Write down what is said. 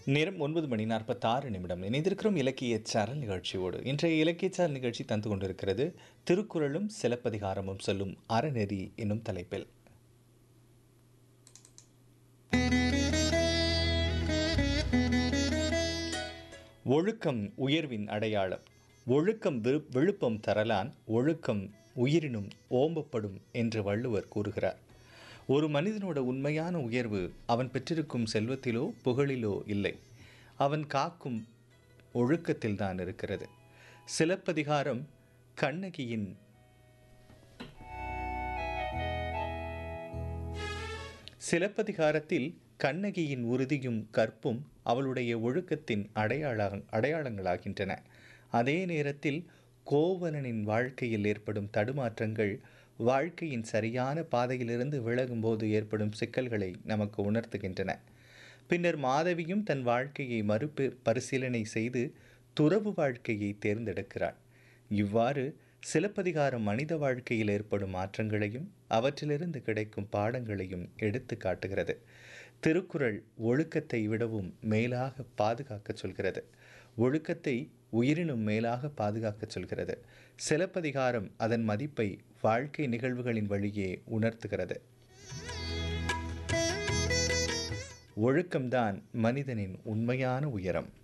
நேரம் ஒன்பது மணி நாற்பத்தாறு நிமிடம் இணைந்திருக்கிறோம் இலக்கிய சாரல் நிகழ்ச்சியோடு இன்றைய இலக்கிய சாரல் நிகழ்ச்சி தந்து கொண்டிருக்கிறது திருக்குறளும் சிலப்பதிகாரமும் சொல்லும் அறநெறி என்னும் தலைப்பில் ஒழுக்கம் உயர்வின் அடையாளம் ஒழுக்கம் விரு- விழுப்பம் தரலான் ஒழுக்கம் உயிரினும் ஓம்பப்படும் என்று வள்ளுவர் கூறுகிறார் ஒரு மனிதனோட உண்மையான உயர்வு அவன் பெற்றிருக்கும் செல்வத்திலோ புகழிலோ இல்லை அவன் காக்கும் ஒழுக்கத்தில் தான் இருக்கிறது சிலப்பதிகாரம் கண்ணகியின் சிலப்பதிகாரத்தில் கண்ணகியின் உறுதியும் கற்பும் அவளுடைய ஒழுக்கத்தின் அடையாள அடையாளங்களாகின்றன அதே நேரத்தில் கோவலனின் வாழ்க்கையில் ஏற்படும் தடுமாற்றங்கள் வாழ்க்கையின் சரியான பாதையிலிருந்து விலகும்போது ஏற்படும் சிக்கல்களை நமக்கு உணர்த்துகின்றன பின்னர் மாதவியும் தன் வாழ்க்கையை மறுபு பரிசீலனை செய்து துறவு வாழ்க்கையை தேர்ந்தெடுக்கிறாள் இவ்வாறு சிலப்பதிகாரம் மனித வாழ்க்கையில் ஏற்படும் மாற்றங்களையும் அவற்றிலிருந்து கிடைக்கும் பாடங்களையும் எடுத்து காட்டுகிறது திருக்குறள் ஒழுக்கத்தை விடவும் மேலாக பாதுகாக்கச் சொல்கிறது ஒழுக்கத்தை உயிரினும் மேலாக பாதுகாக்கச் சொல்கிறது சிலப்பதிகாரம் அதன் மதிப்பை வாழ்க்கை நிகழ்வுகளின் வழியே உணர்த்துகிறது ஒழுக்கம்தான் மனிதனின் உண்மையான உயரம்